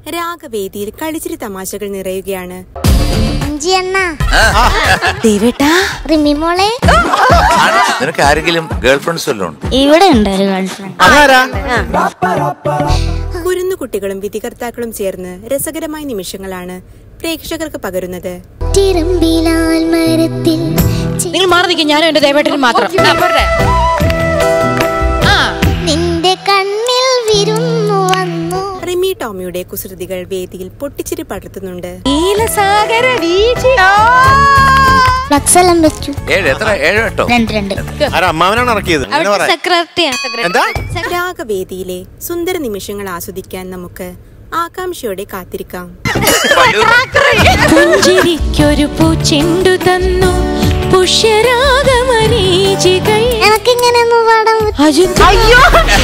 രാഗവേദിയിൽ കളിച്ചിരി തമാശകൾ നിറയുകയാണ് അഞ്ചി അണ്ണ ദേവേട്ടാ റിമി മോളെ ആണ്. നിനക്ക് ആരെങ്കിലും ഗേൾ ഫ്രണ്ട്സ് വല്ലതും ഉണ്ട് ഇവിടെ ഉണ്ട് ഒരു ഗേൾഫ്രണ്ട് അതാരാ കുരുന്നുകുട്ടികളും വിധികർത്താക്കളും ചേർന്ന് രസകരമായ നിമിഷങ്ങളാണ് പ്രേക്ഷകർക്ക് പകരുന്നത് തിരമ്പിലാൽ മരത്തിൽ നിങ്ങൾ മാറി നിൽക്കും ഞാനും എന്റെ ദേവേട്ടനും മാത്രം ആ, പോരട്ടെ. ആ നിന്റെ കണ്ണിൽ വിരുന്നു വന്നു റിമി ടോമിയുടെ കുസൃതികൾ വേദിയിൽ പൊട്ടിച്ചിരി പടർത്തുന്നുണ്ട് നീലസാഗര വീചി ഫ്ലക്സ് എല്ലാം വെച്ചു ഏഴ് എത്ര ഏഴ് കേട്ടോ രണ്ട് രണ്ട് ആരാ അമ്മാവനാണ് ഇറക്കിയത് അങ്ങനെ പറ എന്താ രാഗവേദിയിലെ സുന്ദര നിമിഷങ്ങൾ ആസ്വദിക്കാൻ നമുക്ക് ആകാംക്ഷയോടെ കാത്തിരിക്കാം പുഞ്ചിരിക്കൊരു പൂച്ചെണ്ടു തന്നു പുഷ്യരാഗമനീചികൾ എനക്കിങ്ങനെ ഒന്നും പാടാൻ പറ്റും അയ്യോ